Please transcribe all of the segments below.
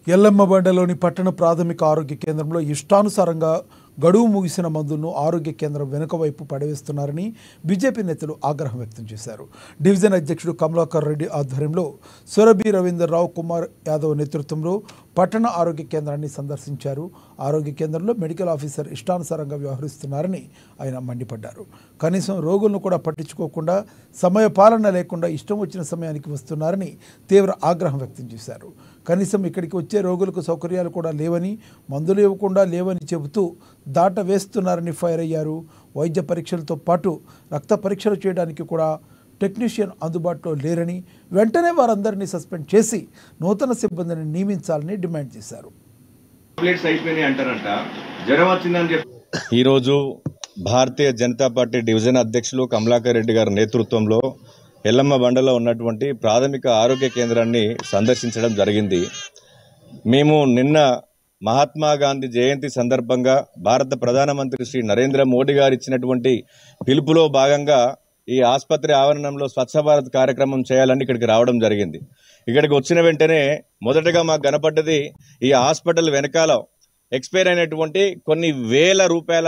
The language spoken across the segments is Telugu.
ఎల్లమ్మబండలోని పట్టణ ప్రాథమిక ఆరోగ్య కేంద్రంలో ఇష్టానుసారంగా గడువు ముగిసిన మందులను ఆరోగ్య కేంద్రం వెనుక వైపు పడవేస్తున్నారని బీజేపీ నేతలు ఆగ్రహం వ్యక్తం చేశారు డివిజన్ అధ్యక్షుడు కమలాకర్ రెడ్డి ఆధ్వర్యంలో సురభి రవీందర్రావు కుమార్ యాదవ్ నేతృత్వంలో పట్టణ ఆరోగ్య కేంద్రాన్ని సందర్శించారు ఆరోగ్య కేంద్రంలో మెడికల్ ఆఫీసర్ ఇష్టానుసారంగా వ్యవహరిస్తున్నారని ఆయన మండిపడ్డారు కనీసం రోగులను కూడా పట్టించుకోకుండా సమయ పాలన లేకుండా ఇష్టం వచ్చిన సమయానికి వస్తున్నారని తీవ్ర ఆగ్రహం వ్యక్తం చేశారు కనీసం ఇక్కడికి వచ్చే రోగులకు సౌకర్యాలు కూడా లేవని మందులు ఇవ్వకుండా లేవని చెబుతూ దాట వేస్తున్నారని ఫైర్ అయ్యారు వైద్య పరీక్షలతో పాటు రక్త పరీక్షలు చేయడానికి కూడా టెక్నీషియన్ అందుబాటులో లేరని వెంటనే వారందరినీ సస్పెండ్ చేసి నూతన సిబ్బందిని నియమించాలని డిమాండ్ చేశారు ప్లేట్స్ అయిపోయినాయి అంటారంట జ్వరం వచ్చిందని చెప్పి ఈరోజు భారతీయ జనతా పార్టీ డివిజన్ అధ్యక్షులు కమలాకర్ రెడ్డి గారి నేతృత్వంలో ఎల్లమ్మ బండలో ఉన్నటువంటి ప్రాథమిక ఆరోగ్య కేంద్రాన్ని సందర్శించడం జరిగింది మేము నిన్న మహాత్మా గాంధీ జయంతి సందర్భంగా భారత ప్రధానమంత్రి శ్రీ నరేంద్ర మోడీ గారు ఇచ్చినటువంటి పిలుపులో భాగంగా ఈ ఆసుపత్రి ఆవరణంలో స్వచ్ఛ భారత్ కార్యక్రమం చేయాలని ఇక్కడికి రావడం జరిగింది ఇక్కడికి వచ్చిన వెంటనే మొదటగా మాకు కనపడ్డది ఈ హాస్పిటల్ వెనకాల ఎక్స్పైర్ అయినటువంటి కొన్ని వేల రూపాయల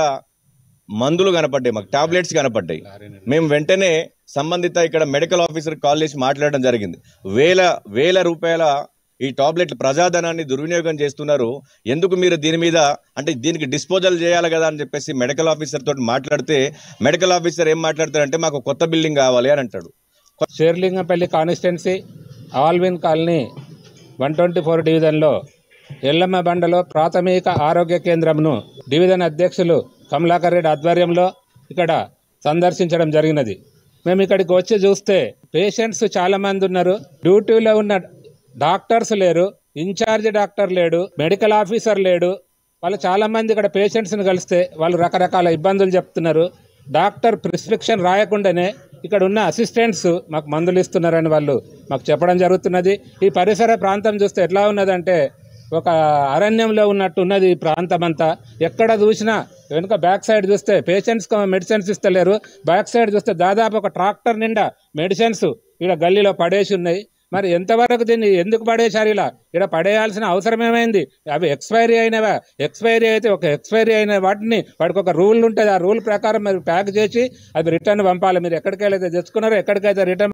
మందులు కనపడ్డాయి మాకు టాబ్లెట్స్ కనపడ్డాయి మేము వెంటనే సంబంధిత ఇక్కడ మెడికల్ ఆఫీసర్ కాల్ చేసి మాట్లాడడం జరిగింది వేల వేల రూపాయల ఈ టాబ్లెట్లు ప్రజాధనాన్ని దుర్వినియోగం చేస్తున్నారు ఎందుకు మీరు దీని మీద అంటే దీనికి డిస్పోజల్ చేయాలి కదా అని చెప్పేసి మెడికల్ ఆఫీసర్ తోటి మాట్లాడితే మెడికల్ ఆఫీసర్ ఏం మాట్లాడతారంటే మాకు కొత్త బిల్డింగ్ కావాలి అని అంటాడు Serilingampally constituency Alwyn colony one twenty four డివిజన్లో ఎల్లమ్మ బండలో ప్రాథమిక ఆరోగ్య కేంద్రంను డివిజన్ అధ్యక్షులు కమలాకర్ రెడ్డి ఆధ్వర్యంలో ఇక్కడ సందర్శించడం జరిగినది మేము ఇక్కడికి వచ్చి చూస్తే పేషెంట్స్ చాలా మంది ఉన్నారు డ్యూటీలో ఉన్న డాక్టర్స్ లేరు ఇన్ఛార్జ్ డాక్టర్ లేడు మెడికల్ ఆఫీసర్ లేడు వాళ్ళు చాలా మంది ఇక్కడ పేషెంట్స్ని కలిస్తే వాళ్ళు రకరకాల ఇబ్బందులు చెప్తున్నారు డాక్టర్ ప్రిస్క్రిప్షన్ రాయకుండానే ఇక్కడ ఉన్న అసిస్టెంట్స్ మాకు మందులు ఇస్తున్నారని వాళ్ళు మాకు చెప్పడం జరుగుతున్నది ఈ పరిసర ప్రాంతం చూస్తే ఎట్లా ఉన్నదంటే ఒక అరణ్యంలో ఉన్నట్టు ఉన్నది ఈ ప్రాంతం అంతా ఎక్కడ చూసినా వెనుక బ్యాక్ సైడ్ చూస్తే పేషెంట్స్ మెడిసిన్స్ ఇస్తలేరు బ్యాక్ సైడ్ చూస్తే దాదాపు ఒక ట్రాక్టర్ నిండా మెడిసిన్స్ ఇక్కడ గల్లీలో పడేసి ఉన్నాయి మరి ఎంతవరకు దీన్ని ఎందుకు పడేశారు ఇలా ఇక్కడ పడేయాల్సిన అవసరం ఏమైంది అవి ఎక్స్పైరీ అయినవా ఎక్స్పైరీ అయితే ఒక ఎక్స్పైరీ అయిన వాటిని వాడికి ఒక రూల్ ఉంటుంది ఆ రూల్ ప్రకారం మీరు ప్యాక్ చేసి అది రిటర్న్ పంపాలి మీరు ఎక్కడికైతే తెచ్చుకున్నారో ఎక్కడికైతే రిటర్న్